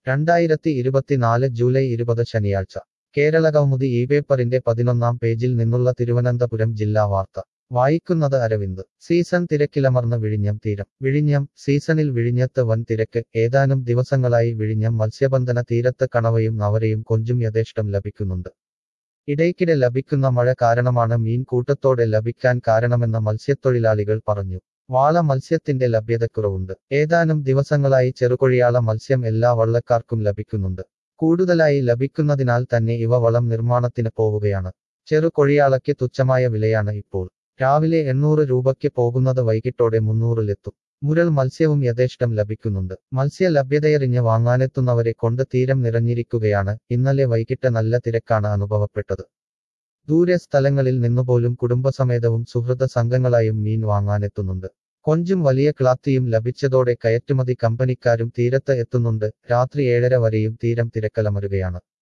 രണ്ടായിരത്തി ഇരുപത്തിനാല് ജൂലൈ ഇരുപത് ശനിയാഴ്ച കേരളകൗമുദി ഈ പേപ്പറിന്റെ പതിനൊന്നാം പേജിൽ നിന്നുള്ള തിരുവനന്തപുരം ജില്ലാ വാർത്ത വായിക്കുന്നത് അരവിന്ദ് സീസൺ തിരക്കിലമർന്ന് വിഴിഞ്ഞം തീരം വിഴിഞ്ഞം സീസണിൽ വിഴിഞ്ഞത്ത് വൻ തിരക്ക് ഏതാനും ദിവസങ്ങളായി വിഴിഞ്ഞം മത്സ്യബന്ധന തീരത്ത് കണവയും നവരയും കൊഞ്ചും യഥേഷ്ടം ലഭിക്കുന്നുണ്ട് ഇടയ്ക്കിടെ ലഭിക്കുന്ന മഴ കാരണമാണ് മീൻ കൂട്ടത്തോടെ ലഭിക്കാൻ കാരണമെന്ന് മത്സ്യത്തൊഴിലാളികൾ പറഞ്ഞു വാള മത്സ്യത്തിന്റെ ലഭ്യതക്കുറവുണ്ട് ഏതാനും ദിവസങ്ങളായി ചെറുകൊഴിയാള മത്സ്യം എല്ലാ വള്ളക്കാർക്കും ലഭിക്കുന്നുണ്ട് കൂടുതലായി ലഭിക്കുന്നതിനാൽ തന്നെ ഇവ വളം നിർമ്മാണത്തിന് പോവുകയാണ് ചെറുകൊഴിയാളയ്ക്ക് തുച്ഛമായ വിലയാണ് ഇപ്പോൾ രാവിലെ എണ്ണൂറ് രൂപയ്ക്ക് പോകുന്നത് വൈകിട്ടോടെ മുന്നൂറിലെത്തും മുരൾ മത്സ്യവും യഥേഷ്ടം ലഭിക്കുന്നുണ്ട് മത്സ്യ ലഭ്യതയറിഞ്ഞ് വാങ്ങാനെത്തുന്നവരെ കൊണ്ട് തീരം നിറഞ്ഞിരിക്കുകയാണ് ഇന്നലെ വൈകിട്ട് നല്ല തിരക്കാണ് അനുഭവപ്പെട്ടത് ദൂരെ സ്ഥലങ്ങളിൽ നിന്നുപോലും കുടുംബസമേതവും സുഹൃത സംഘങ്ങളായും മീൻ വാങ്ങാനെത്തുന്നുണ്ട് കൊഞ്ചും വലിയ ക്ലാത്തിയും ലഭിച്ചതോടെ കയറ്റുമതി കമ്പനിക്കാരും തീരത്ത് എത്തുന്നുണ്ട് രാത്രി ഏഴര വരെയും തീരം തിരക്കലമരുകയാണ്